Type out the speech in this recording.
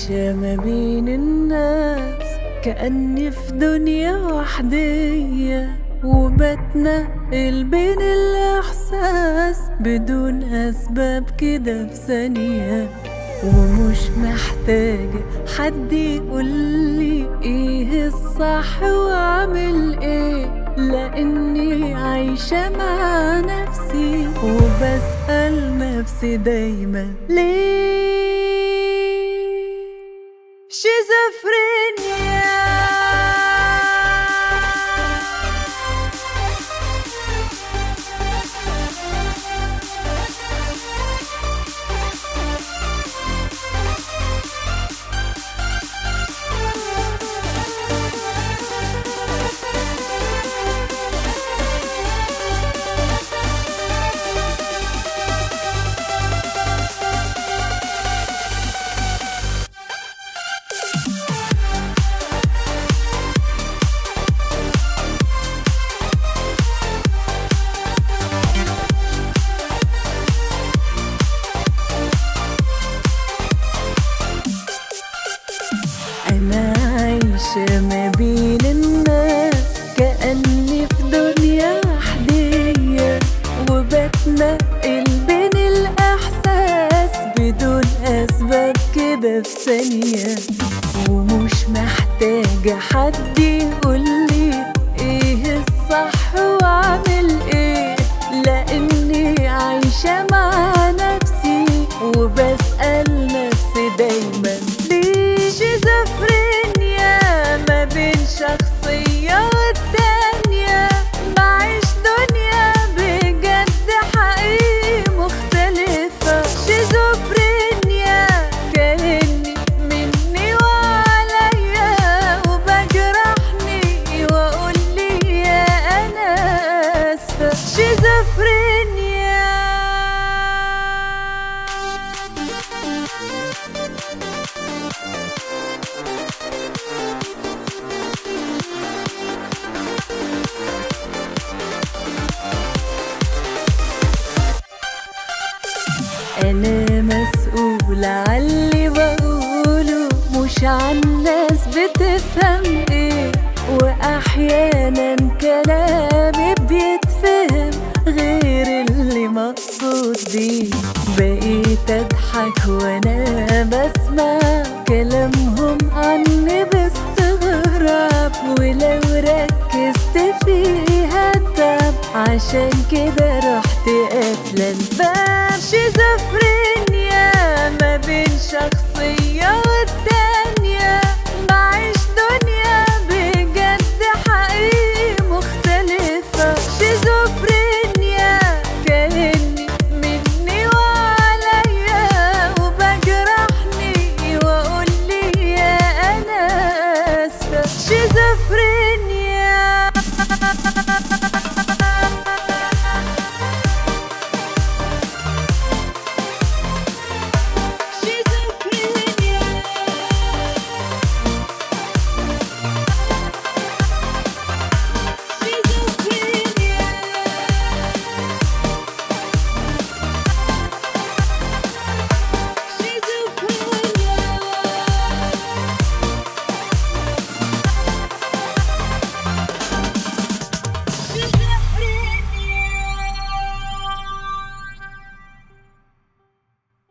عايشة ما بين الناس كأني في دنيا وحدية وبتنقل بين الإحساس بدون أسباب كده في ثانية ومش محتاجة حد يقولي ايه الصح واعمل ايه لاني عايشة مع نفسي وبسأل نفسي دايما ليه شيزوفرينيا أنا عايشة ما بين الناس كأني في دنيا وحدية وبتنقل بين الإحساس بدون أسباب كده في ثانية ومش محتاجة حد يقولي إيه الصح وأعمل إيه لأني عايشة مع نفسي وبسأل نفسي دايما ليه شيزوفرينيا ما بين شخصية والتانية بعيش دنيا بجد حقيقي مختلفة شيزوفرينيا كأني مني وعليا وبجرحني وأقول لي يا أنا آسفة شيزوفرينيا أنا مسؤولة عاللي بقوله مش عن ناس بتفهم إيه وأحيانا كلامي بيتفهم غير اللي مقصود بيه بقيت أضحك وأنا بسمع كلامهم عني باستغراب ولو ركزت فيها التعب عشان كده رحت قافلة الباب شيزوفرينيا ما بين شخصية